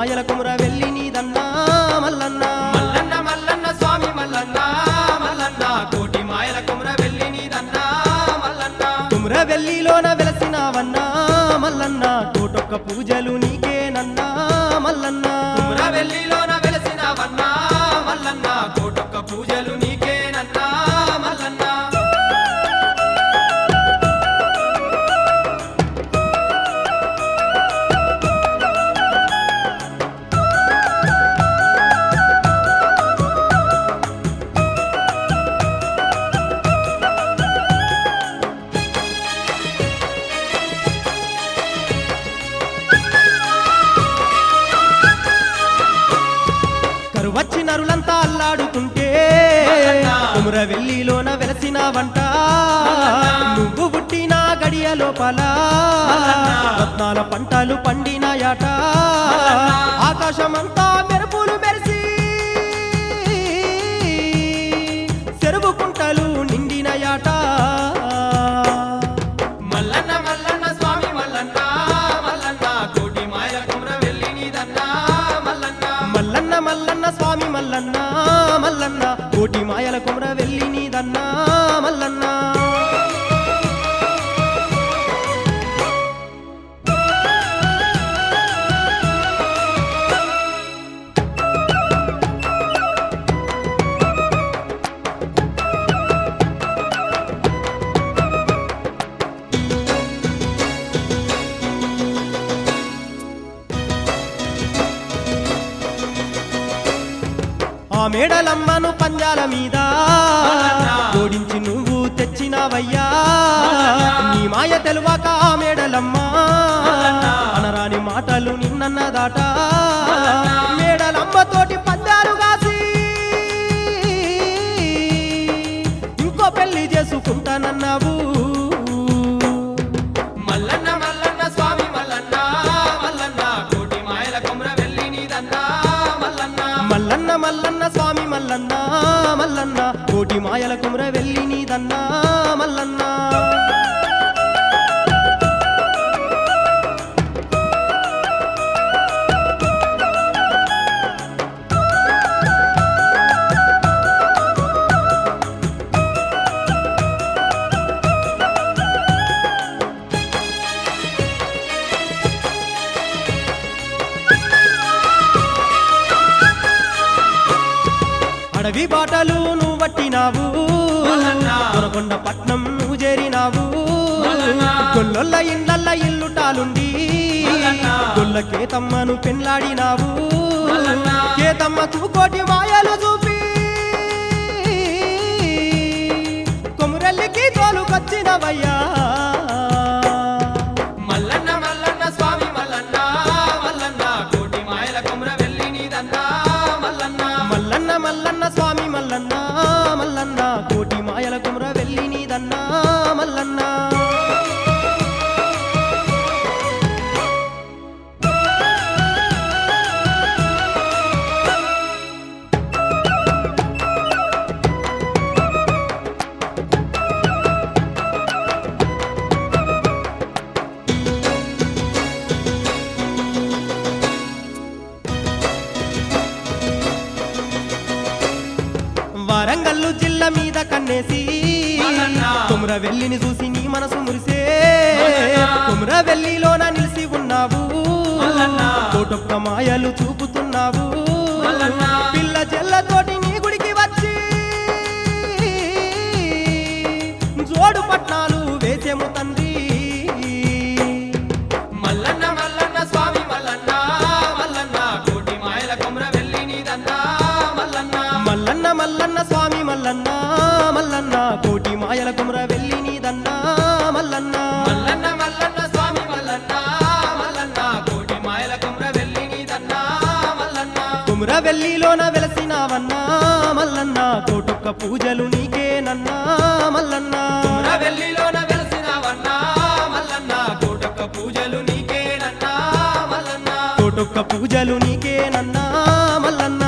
మాయల కుమర వెళ్ళి నీదన్నా మల్లన్నా మల్లన్న మల్లన్న స్వామి మల్లన్న మల్లన్న కోటి మాయల కుమర వెళ్ళి నీదన్న మల్లన్న కుమర వెళ్ళిలోన వెలసినావన్నా మల్లన్నా కోటొక్క పూజలు నీకేనన్నా మల్లన్నా కుమర వెళ్ళిలోన వెలసినవన్న మల్లన్న కోటొక్క పూజలు నీకేనన్నా మల్లన్న కరువచ్చి నరులంతా అల్లాడుతుంటే మల్లన్నా. కుమర వెళ్ళిలోన వెలసినావంట నువ్వు పుట్టిన గడియ లోపల మల్లన్నా. రత్నాల పంటలు పండినాయట మల్లన్నా. ఆకాశమంతా మెరుపులు మెరిసి చెరువు కుంటలు నిండినయాట మల్లన్న మల్లన్న స్వామి మల్లన్న మల్లన్న కోటి మాయల కుమర వెళ్ళి నీదన్న మల్లన్న మల్లన్న మల్లన్న స్వామి మల్లన్న మల్లన్న కోటి మాయల కుమర వెళ్ళి నీదన్నా మల్లన్న ఆ మేడలమ్మను పంజాల మీద మల్లన్నా. జోడించి నువ్వు తెచ్చినావయ్యా మల్లన్నా. నీ మాయ తెలువాక ఆ మేడలమ్మ మల్లన్నా. అనరాని మాటలు నిన్నన్నదాట మల్లన్నా. మేడలమ్మ తోటి పందాలు కాసి ఇంకో పెళ్లి చేసుకుంటానన్నావు మల్లన్న మల్లన్న స్వామి మల్లన్న మల్లన్న కోటి మాయల కుమర వెళ్ళి నీదన్న మల్లన్న మల్లన్న మల్లన్న స్వామి మల్లన్న మల్లన్న కోటి మాయల కుమర వెళ్ళి నీదన్నా మల్లన్న అడవి బాటలు నువ్వు పట్టినావు మల్లన్నా. కొనకొండ పట్నం నువ్వు చేరినావు మల్లన్నా. గొల్లొల్ల ఇండ్లల్ల ఇల్లుటాలుండి మల్లన్నా. గొల్ల కేతమ్మను పెండ్లాడినావు మల్లన్నా. కేతమ్మకు కోటి మాయలు చూపి కొమురెల్లికి తోలుకొచ్చినవయ్యా మల్లన్న మల్లన్న స్వామి మల్లన్న మల్లన్న కోటి మాయల కుమర వెళ్ళి నీదన్న మల్లన్న మల్లన్న మల్లన్న స్వామి మల్లన్న మల్లన్న కోటి మాయల కుమర వెళ్ళి నీదన్నా మల్లన్న వరంగల్లు జిల్లా మీద కన్నేసి మల్లన్న. కుమ్ర వెల్లిని చూసి నీ మనసు మురిసే మల్లన్న. కుమ్ర వెల్లిలోన నిలిసి ఉన్నావు మల్లన్న. కోటొక్క మాయలు చూపుతున్నావు మల్లన్న. పిల్ల చెల్లతోటి నీ గుడికి వచ్చి జోడు పట్నాలు వేసేము తండ్రి మల్లన్న మల్లన్న స్వామి మల్లన్న మల్లన్న కోటి మాయల కుమర వెళ్ళి నీదన్న మల్లన్న మల్లన్న మల్లన్న స్వామి మల్లన్న మల్లన్న కోటి మాయల కుమ్ర వెళ్ళి నీదన్నా మల్లన్న మల్లన్న మల్లన్న స్వామి మల్లన్న మల్లన్న కోటి మాయల కుమర వెళ్ళి నీదన్న మల్లన్న కుమ్ర వెల్లిలోన వెలసినావన్నా మల్లన్న కోటొక్క పూజలు నీకేనన్నా మల్లన్న కుమర వెళ్ళిలోన వెలసినవన్న మల్లన్న కోటొక్క పూజలు నీకేనన్నా మల్లన్న కోటొక్క పూజలు నీకేనన్నా మల్లన్న